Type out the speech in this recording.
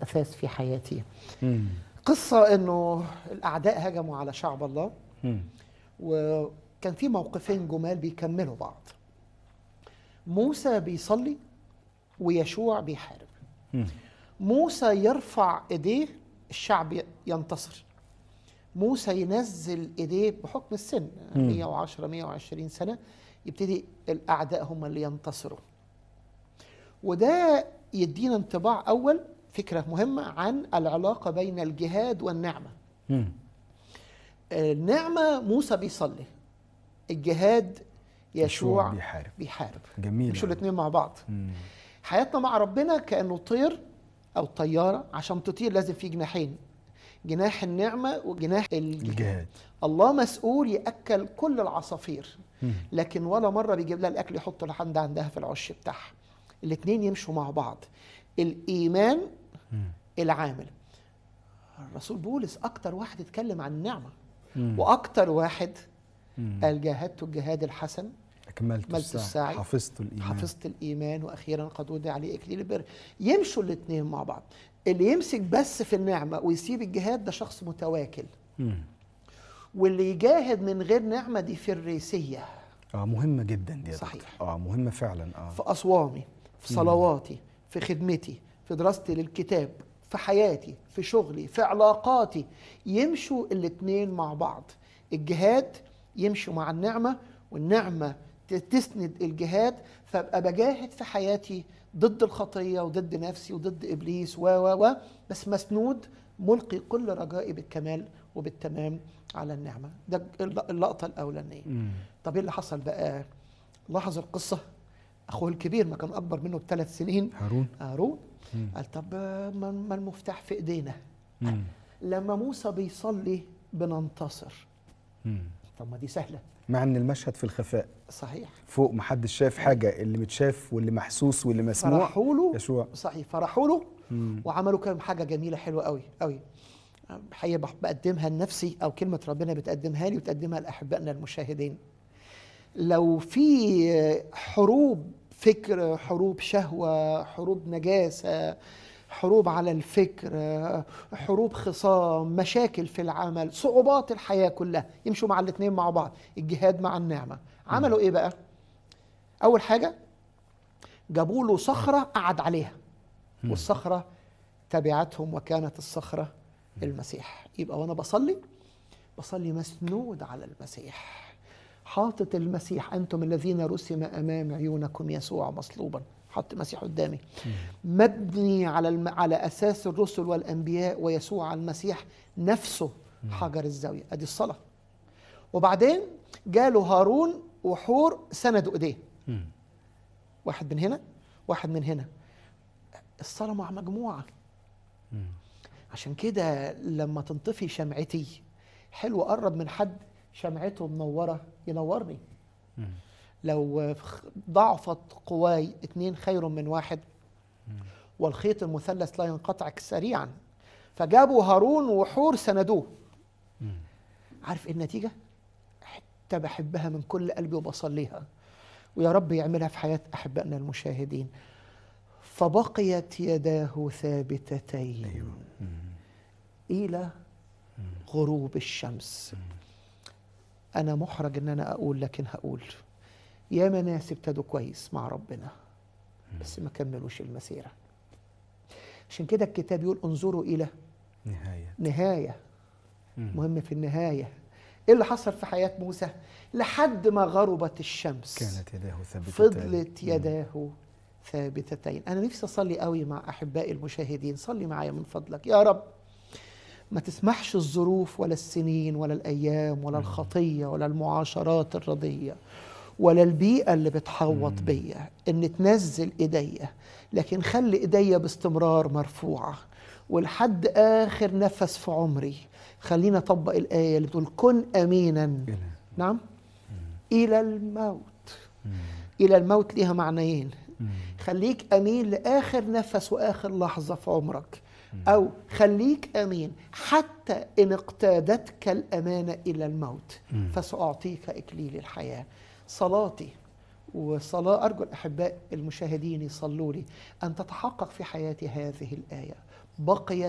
انعكاس في حياتي مم. قصة انه الاعداء هجموا على شعب الله مم. وكان في موقفين جمال بيكملوا بعض موسى بيصلي ويشوع بيحارب مم. موسى يرفع ايديه الشعب ي- ينتصر موسى ينزل ايديه بحكم السن مم. 110 120 سنه يبتدي الاعداء هم اللي ينتصروا وده يدينا انطباع اول فكره مهمه عن العلاقه بين الجهاد والنعمه مم. النعمه موسى بيصلي الجهاد يشوع بيحارب بيحارب جميل مش أوي. الاثنين مع بعض مم. حياتنا مع ربنا كانه طير او طياره عشان تطير لازم في جناحين جناح النعمه وجناح الجهاد الجهاد الله مسؤول ياكل كل العصافير مم. لكن ولا مره بيجيب لها الاكل يحطه لحد عندها في العش بتاعها الاثنين يمشوا مع بعض الايمان مم. العامل الرسول بولس اكتر واحد اتكلم عن النعمه مم. واكتر واحد مم. قال جاهدت الجهاد الحسن أكملت أكملت السعي السعي. حفظت الإيمان حفظت الايمان واخيرا قد وضع عليه اكليل البر يمشوا الاثنين مع بعض اللي يمسك بس في النعمه ويسيب الجهاد ده شخص متواكل مم. واللي يجاهد من غير نعمه دي فريسيه اه مهمة جدا دي يا صحيح. دكتور. اه مهمة فعلا اه في اصوامي في صلواتي في خدمتي في دراستي للكتاب في حياتي في شغلي في علاقاتي يمشوا الاثنين مع بعض الجهاد يمشوا مع النعمه والنعمه ت- تسند الجهاد فابقى بجاهد في حياتي ضد الخطيه وضد نفسي وضد ابليس و و و بس مسنود ملقي كل رجائي بالكمال وبالتمام على النعمه ده الل- اللقطه الاولانيه مم. طب ايه اللي حصل بقى لاحظ القصه اخوه الكبير ما كان اكبر منه بثلاث سنين هارون هارون مم. قال طب آه، ما ما المفتاح في ايدينا مم. لما موسى بيصلي بننتصر مم. طب ما دي سهله مع ان المشهد في الخفاء صحيح فوق محدش شايف حاجة اللي متشاف واللي محسوس واللي مسموع فرحوا له يشوع صحيح فرحوا له مم. وعملوا كام حاجه جميله حلوه قوي قوي حقيقة بح- بقدمها لنفسي او كلمه ربنا بتقدمها لي وتقدمها لاحبائنا المشاهدين لو في حروب فكر حروب شهوه حروب نجاسه حروب على الفكر حروب خصام مشاكل في العمل صعوبات الحياه كلها يمشوا مع الاثنين مع بعض الجهاد مع النعمه عملوا ايه بقى اول حاجه جابوا له صخره قعد عليها والصخره تبعتهم وكانت الصخره المسيح يبقى وانا بصلي بصلي مسنود على المسيح حاطط المسيح انتم الذين رسم امام عيونكم يسوع مصلوبا حط المسيح قدامي مبني على الم... على اساس الرسل والانبياء ويسوع المسيح نفسه حجر الزاويه ادي الصلاه وبعدين جاله هارون وحور سندوا ايديه مم. واحد من هنا واحد من هنا الصلاة مع مجموعة مم. عشان كده لما تنطفي شمعتي حلو أقرب من حد شمعته منورة ينورني مم. لو ضعفت قواي اتنين خير من واحد والخيط المثلث لا ينقطع سريعا فجابوا هارون وحور سندوه مم. عارف ايه النتيجة؟ حتة بحبها من كل قلبي وبصليها ويا رب يعملها في حياة أحبائنا المشاهدين فبقيت يداه ثابتتين ايوه مم. إلى غروب الشمس أنا محرج إن أنا أقول لكن هقول يا ناس ابتدوا كويس مع ربنا بس ما كملوش المسيرة عشان كده الكتاب يقول انظروا إلى نهاية نهاية مم. مهم في النهاية إيه اللي حصل في حياة موسى لحد ما غربت الشمس كانت يداه ثابتتان فضلت مم. يداه ثابتتين أنا نفسي أصلي قوي مع أحبائي المشاهدين صلي معايا من فضلك يا رب ما تسمحش الظروف ولا السنين ولا الأيام ولا الخطية ولا المعاشرات الرضية ولا البيئة اللي بتحوط بيا إن تنزل إيديا لكن خلي إيديا باستمرار مرفوعة ولحد آخر نفس في عمري خلينا أطبق الآية اللي بتقول كن أمينا إلى نعم إلى الموت مم. إلى الموت ليها معنيين مم. خليك أمين لآخر نفس وآخر لحظة في عمرك أو خليك أمين حتى إن اقتادتك الأمانة إلى الموت مم. فسأعطيك إكليل الحياة صلاتي وصلاة أرجو الأحباء المشاهدين يصلوا لي أن تتحقق في حياتي هذه الآية بقي